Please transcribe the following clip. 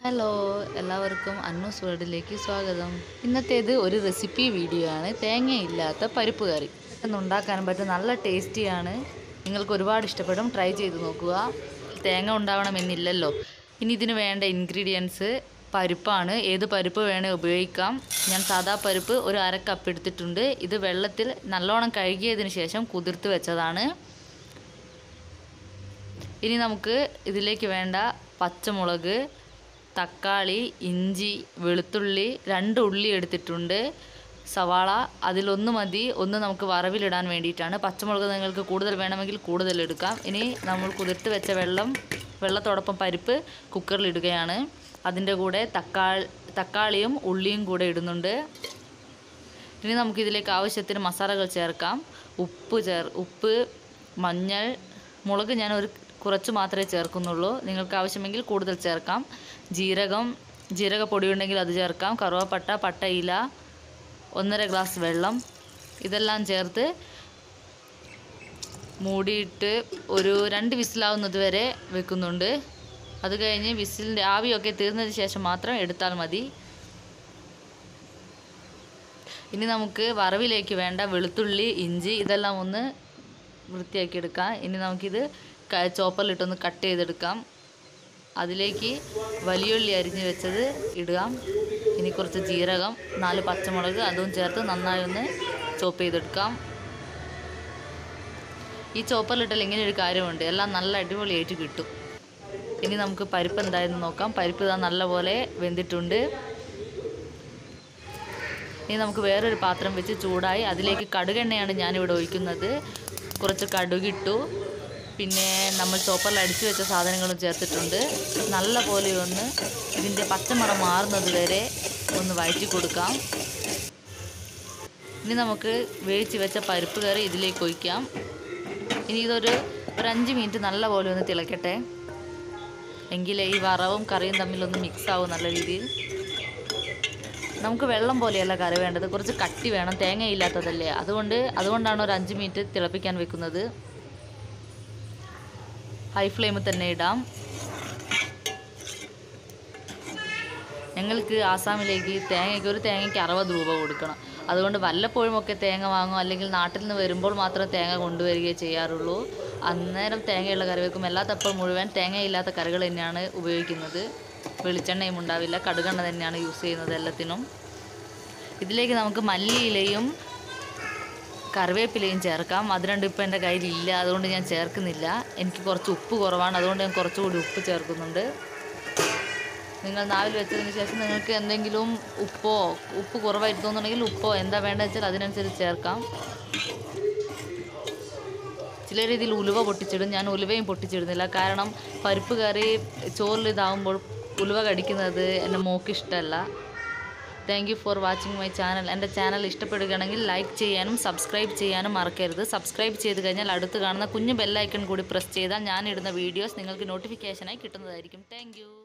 hello എല്ലാവർക്കും അന്നൂസ് വേർഡിലേക്ക് സ്വാഗതം ഇന്നത്തേത് ഒരു റെസിപ്പി വീഡിയോ ആണ് തേങ്ങയില്ലാത്ത പരിപ്പ് കറി പെട്ടെന്ന് ഉണ്ടാക്കാനും പറ്റും നല്ല ടേസ്റ്റിയാണ് നിങ്ങൾക്ക് ഒരുപാട് ഇഷ്ടപ്പെടും ട്രൈ ചെയ്ത് നോക്കുക തേങ്ങ ഉണ്ടാവണമെന്നില്ലല്ലോ ഇനി ഇതിന് വേണ്ട ഇൻഗ്രീഡിയൻസ് പരിപ്പാണ് ഏത് പരിപ്പ് വേണേ ഉപയോഗിക്കാം ഞാൻ സാദാ പരിപ്പ് ഒരു അര കപ്പ് എടുത്തിട്ടുണ്ട് ഇത് വെള്ളത്തിൽ നല്ലോണം കഴുകിയതിന് ശേഷം കുതിർത്ത് വെച്ചതാണ് ഇനി നമുക്ക് ഇതിലേക്ക് വേണ്ട പച്ചമുളക് തക്കാളി ഇഞ്ചി വെളുത്തുള്ളി രണ്ട് ഉള്ളി എടുത്തിട്ടുണ്ട് സവാള അതിലൊന്ന് മതി ഒന്ന് നമുക്ക് വറവിലിടാൻ വേണ്ടിയിട്ടാണ് പച്ചമുളക് നിങ്ങൾക്ക് കൂടുതൽ വേണമെങ്കിൽ കൂടുതൽ എടുക്കാം ഇനി നമ്മൾ കുതിർത്ത് വെച്ച വെള്ളം വെള്ളത്തോടൊപ്പം പരിപ്പ് കുക്കറിലിടുകയാണ് അതിൻ്റെ കൂടെ തക്കാളി തക്കാളിയും ഉള്ളിയും കൂടെ ഇടുന്നുണ്ട് ഇനി നമുക്കിതിലേക്ക് ആവശ്യത്തിന് മസാലകൾ ചേർക്കാം ഉപ്പ് ചേർ ഉപ്പ് മഞ്ഞൾ മുളക് ഞാൻ ഒരു കുറച്ച് മാത്രമേ ചേർക്കുന്നുള്ളൂ നിങ്ങൾക്ക് ആവശ്യമെങ്കിൽ കൂടുതൽ ചേർക്കാം ജീരകം ജീരകപ്പൊടി ഉണ്ടെങ്കിൽ അത് ചേർക്കാം കറുവപ്പട്ട പട്ട ഇല ഒന്നര ഗ്ലാസ് വെള്ളം ഇതെല്ലാം ചേർത്ത് മൂടിയിട്ട് ഒരു രണ്ട് വിസിലാവുന്നത് വരെ വെക്കുന്നുണ്ട് അത് കഴിഞ്ഞ് വിസിലിൻ്റെ ആവിയൊക്കെ തീർന്നതിന് ശേഷം മാത്രം എടുത്താൽ മതി ഇനി നമുക്ക് വറവിലേക്ക് വേണ്ട വെളുത്തുള്ളി ഇഞ്ചി ഇതെല്ലാം ഒന്ന് വൃത്തിയാക്കി എടുക്കാം ഇനി നമുക്കിത് ക- ചോപ്പറിലിട്ടൊന്ന് കട്ട് ചെയ്തെടുക്കാം അതിലേക്ക് വലിയുള്ളി അരിഞ്ഞ് വെച്ചത് ഇടാം ഇനി കുറച്ച് ജീരകം നാല് പച്ചമുളക് അതും ചേർത്ത് നന്നായി ഒന്ന് ചോപ്പ് ചെയ്തെടുക്കാം ഈ ചോപ്പറിലിട്ടാൽ ഇങ്ങനെ ഒരു കാര്യമുണ്ട് എല്ലാം നല്ല അടിപൊളിയായിട്ട് കിട്ടും ഇനി നമുക്ക് പരിപ്പ് എന്തായെന്ന് നോക്കാം പരിപ്പ് ഇതാ നല്ലപോലെ വെന്തിട്ടുണ്ട് ഇനി നമുക്ക് വേറൊരു പാത്രം വെച്ച് ചൂടായി അതിലേക്ക് കടുകെണ്ണയാണ് ഞാനിവിടെ ഒഴിക്കുന്നത് കുറച്ച് കടുകിട്ടു പിന്നെ നമ്മൾ ചോപ്പറിൽ അടിച്ചു വെച്ച സാധനങ്ങളും ചേർത്തിട്ടുണ്ട് നല്ല പോലെ ഒന്ന് ഇതിൻ്റെ പച്ചമണം മാറുന്നത് വരെ ഒന്ന് വഴറ്റി കൊടുക്കാം ഇനി നമുക്ക് വേവിച്ച് വെച്ച പരിപ്പ് കറി ഇതിലേക്ക് ഒഴിക്കാം ഇനി ഇതൊരു ഒരു അഞ്ച് മിനിറ്റ് നല്ല പോലെ ഒന്ന് തിളക്കട്ടെ എങ്കിലേ ഈ വറവും കറിയും തമ്മിലൊന്ന് മിക്സ് ആവും നല്ല രീതിയിൽ നമുക്ക് വെള്ളം പോലെയല്ല കറി വേണ്ടത് കുറച്ച് കട്ടി വേണം തേങ്ങയില്ലാത്തതല്ലേ അതുകൊണ്ട് അതുകൊണ്ടാണ് ഒരു അഞ്ച് മിനിറ്റ് തിളപ്പിക്കാൻ വെക്കുന്നത് ഹൈ ഫ്ലെയിമിൽ തന്നെ ഇടാം ഞങ്ങൾക്ക് ആസാമിലേക്ക് തേങ്ങയ്ക്ക് ഒരു തേങ്ങയ്ക്ക് അറുപത് രൂപ കൊടുക്കണം അതുകൊണ്ട് വല്ലപ്പോഴും ഒക്കെ തേങ്ങ വാങ്ങും അല്ലെങ്കിൽ നാട്ടിൽ നിന്ന് വരുമ്പോൾ മാത്രം തേങ്ങ കൊണ്ടുവരികയേ ചെയ്യാറുള്ളൂ അന്നേരം തേങ്ങയുള്ള കറി വെക്കും അല്ലാത്തപ്പോൾ മുഴുവൻ തേങ്ങയില്ലാത്ത കറികൾ തന്നെയാണ് ഉപയോഗിക്കുന്നത് വെളിച്ചെണ്ണയും ഉണ്ടാവില്ല കടുകെണ്ണ തന്നെയാണ് യൂസ് ചെയ്യുന്നത് എല്ലാത്തിനും ഇതിലേക്ക് നമുക്ക് മല്ലിയിലയും കറിവേപ്പിലയും ചേർക്കാം അത് രണ്ടും ഇപ്പം എൻ്റെ കയ്യിലില്ല അതുകൊണ്ട് ഞാൻ ചേർക്കുന്നില്ല എനിക്ക് കുറച്ച് ഉപ്പ് കുറവാണ് അതുകൊണ്ട് ഞാൻ കുറച്ചുകൂടി ഉപ്പ് ചേർക്കുന്നുണ്ട് നിങ്ങൾ നാവിൽ വെച്ചതിന് ശേഷം നിങ്ങൾക്ക് എന്തെങ്കിലും ഉപ്പോ ഉപ്പ് കുറവായിട്ട് തോന്നുന്നുണ്ടെങ്കിൽ ഉപ്പോ എന്താ വേണ്ടത് വെച്ചാൽ അതിനനുസരിച്ച് ചേർക്കാം ചില രീതിയിൽ ഉലുവ പൊട്ടിച്ചിടും ഞാൻ ഉലുവയും പൊട്ടിച്ചിടുന്നില്ല കാരണം പരിപ്പ് കറി ചോറിൽ ഇതാവുമ്പോൾ ഉലുവ കടിക്കുന്നത് എൻ്റെ മോക്ക് ഇഷ്ടമല്ല thank you for watching my channel എൻ്റെ ചാനൽ ഇഷ്ടപ്പെടുകയാണെങ്കിൽ ലൈക്ക് ചെയ്യാനും സബ്സ്ക്രൈബ് ചെയ്യാനും മറക്കരുത് സബ്സ്ക്രൈബ് ചെയ്ത് കഴിഞ്ഞാൽ അടുത്ത് കാണുന്ന കുഞ്ഞു ബെല്ലൈക്കൺ കൂടി പ്രസ് ചെയ്താൽ ഞാനിടുന്ന വീഡിയോസ് നിങ്ങൾക്ക് നോട്ടിഫിക്കേഷനായി കിട്ടുന്നതായിരിക്കും താങ്ക്